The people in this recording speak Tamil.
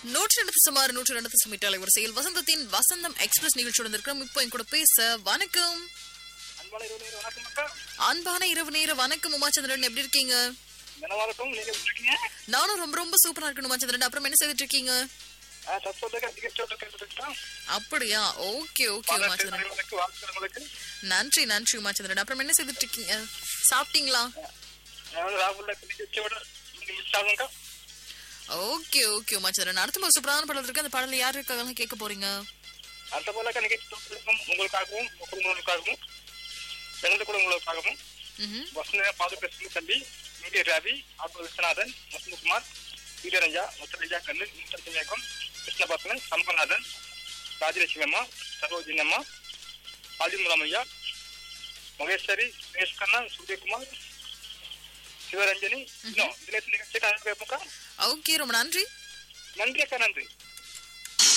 நூற்றி ரெண்டு சுமார் நூற்றி ரெண்டு சுமிட்டு அலைவரிசையில் வசந்தத்தின் வசந்தம் எக்ஸ்பிரஸ் நிகழ்ச்சியுடன் இருக்கிறோம் இப்போ என் கூட பேச வணக்கம் அன்பான இரவு நேர வணக்கம் அக்கா அன்பான இரவு நேர வணக்கம் உமாச்சந்திரன் எப்படி இருக்கீங்க நல்லா இருக்கும் நீங்க எப்படி இருக்கீங்க நானும் ரொம்ப ரொம்ப சூப்பரா இருக்கணும் உமாச்சந்திரன் அப்புறம் என்ன செய்துட்டு இருக்கீங்க ஆ, தற்போதைக்கு நிகழ்ச்சியோட கேட்டுக்கிட்டோம் அப்படியா ஓகே ஓகே உமாச்சந்திரன் உங்களுக்கு வாழ்த்துக்களுக்கு நன்றி நன்றி உமாச்சந்திரன் அப்புறம் என்ன செய்துட்டு இருக்கீங்க சாப்பிட்டீங்களா நான் ராகுல நிகழ்ச்சியோட நீங்க மிஸ் ஆகுங்க ஓகே ஓகே உமாச்சந்திரன் அடுத்த ஒரு சூப்பரான பாடல் இருக்கு அந்த பாடல யார் இருக்காங்க கேட்க போறீங்க அந்த போல நிகழ்ச்சி தொகுப்பிற்கும் உங்களுக்காகவும் உங்க குடும்பங்களுக்காகவும் எங்களுடைய குடும்பங்களுக்காகவும் ம்ஹும். வசந்த பாதுகாப்பு தம்பி மீடிய ரவி ஆட்டோ விஸ்வநாதன் வசந்தகுமார் வீரரஞ்சா முத்தரஞ்சா கண்ணு முத்தரஞ்சேகம் கிருஷ்ணபத்மன் சம்பநாதன் ராஜலட்சுமி அம்மா சரோஜினி அம்மா ஆதிமுலாமையா மகேஸ்வரி சுரேஷ் கண்ணா சூரியகுமார் சிவரஞ்சனி இன்னும் இதுல நிகழ்ச்சிக்கு அனுப்பி வைப்போம்க்கா ஓகே ரொம்ப நன்றி நன்றி அக்கா நன்றி